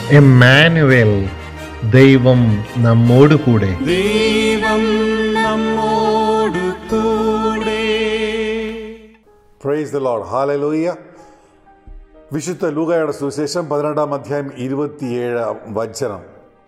എമ്മാനുവേൽ ദൈവം നമ്മോട് കൂടെ ദൈവം നമ്മോട് കൂടെ പ്രൈസ് ദ ലോഡ് ഹാലലൂയ വിശുദ്ധ ലൂകയുടെ സുവിശേഷം പതിനെട്ടാം അധ്യായം ഇരുപത്തിയേഴാം വചനം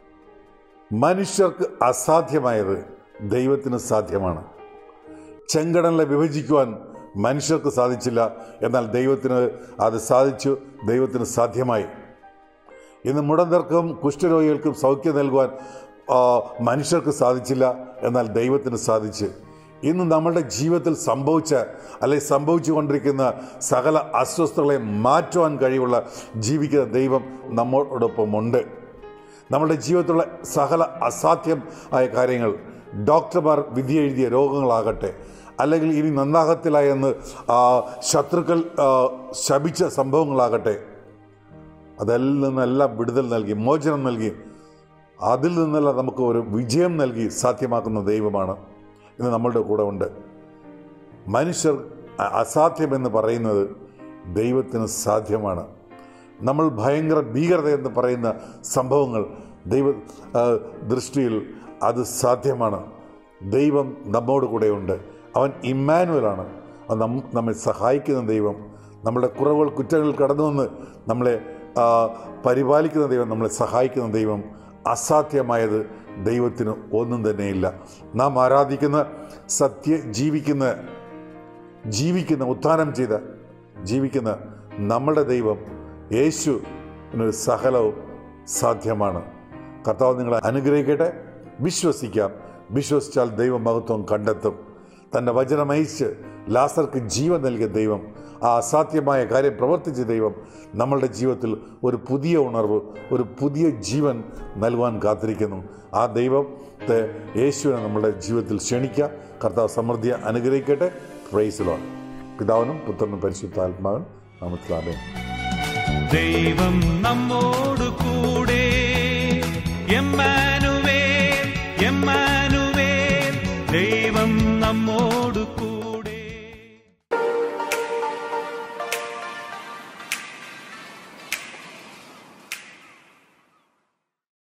മനുഷ്യർക്ക് അസാധ്യമായത് ദൈവത്തിന് സാധ്യമാണ് ചെങ്കടലിനെ വിഭജിക്കുവാൻ മനുഷ്യർക്ക് സാധിച്ചില്ല എന്നാൽ ദൈവത്തിന് അത് സാധിച്ചു ദൈവത്തിന് സാധ്യമായി ഇന്ന് മുടന്തർക്കും കുഷ്ഠരോഗികൾക്കും സൗഖ്യം നൽകുവാൻ ആ, മനുഷ്യർക്ക് സാധിച്ചില്ല എന്നാൽ ദൈവത്തിന് സാധിച്ചു ഇന്ന് നമ്മളുടെ ജീവിതത്തിൽ സംഭവിച്ച അല്ലെങ്കിൽ സംഭവിച്ചു കൊണ്ടിരിക്കുന്ന സകല അസ്വസ്ഥതകളെ മാറ്റുവാൻ കഴിവുള്ള ജീവിക്കുന്ന ദൈവം നമ്മോടൊപ്പമുണ്ട് നമ്മുടെ ജീവിതത്തിലുള്ള സകല അസാധ്യം ആയ കാര്യങ്ങൾ ഡോക്ടർമാർ വിധി എഴുതിയ രോഗങ്ങളാകട്ടെ അല്ലെങ്കിൽ ഇനി നന്നാകത്തില്ല എന്ന് ആ, ശത്രുക്കൾ ആ, ശപിച്ച സംഭവങ്ങളാകട്ടെ അതിൽ നിന്നെല്ലാം വിടുതൽ നൽകി മോചനം നൽകി അതിൽ നിന്നെല്ലാം നമുക്ക് ഒരു വിജയം നൽകി സാധ്യമാക്കുന്ന ദൈവമാണ് ഇന്ന് നമ്മളുടെ കൂടെ ഉണ്ട് മനുഷ്യർ അ- അസാധ്യമെന്ന് പറയുന്നത് ദൈവത്തിന് സാധ്യമാണ് നമ്മൾ ഭയങ്കര ഭീകരത എന്ന് പറയുന്ന സംഭവങ്ങൾ ദൈവ ആ, ദൃഷ്ടിയിൽ അത് സാധ്യമാണ് ദൈവം നമ്മോട് കൂടെയുണ്ട് അവൻ ഇമ്മാനുവലാണ് അവൻ നം- നമ്മെ സഹായിക്കുന്ന ദൈവം നമ്മുടെ കുറവുകൾ കുറ്റങ്ങൾ കടന്നു വന്ന് നമ്മളെ ആ, പരിപാലിക്കുന്ന ദൈവം നമ്മളെ സഹായിക്കുന്ന ദൈവം അസാധ്യമായത് ദൈവത്തിന് ഒന്നും തന്നെയില്ല നാം ആരാധിക്കുന്ന സത്യ ജീവിക്കുന്ന ജീവിക്കുന്ന ഉത്ഥാനം ചെയ്ത ജീവിക്കുന്ന നമ്മുടെ ദൈവം യേശു സകലവും സാധ്യമാണ് കർത്താവ് നിങ്ങളെ അനുഗ്രഹിക്കട്ടെ വിശ്വസിക്കാം വിശ്വസിച്ചാൽ ദൈവമഹത്വം കണ്ടെത്തും തൻ്റെ വചനമയച്ച് ലാസർക്ക് ജീവൻ നൽകിയ ദൈവം ആ അസാധ്യമായ കാര്യം പ്രവർത്തിച്ച ദൈവം നമ്മളുടെ ജീവിതത്തിൽ ഒരു പുതിയ ഉണർവ് ഒരു പുതിയ ജീവൻ നൽകുവാൻ കാത്തിരിക്കുന്നു ആ ദൈവത്തെ യേശുവിനെ നമ്മുടെ ജീവിതത്തിൽ ക്ഷണിക്കുക കർത്താവ് സമൃദ്ധിയെ അനുഗ്രഹിക്കട്ടെ പ്രൈസിലോൺ പിതാവിനും പുത്രനും പരിശുദ്ധാത്മാവിനും നാമത്തിലാമേ ദൈവം നമ്മോട്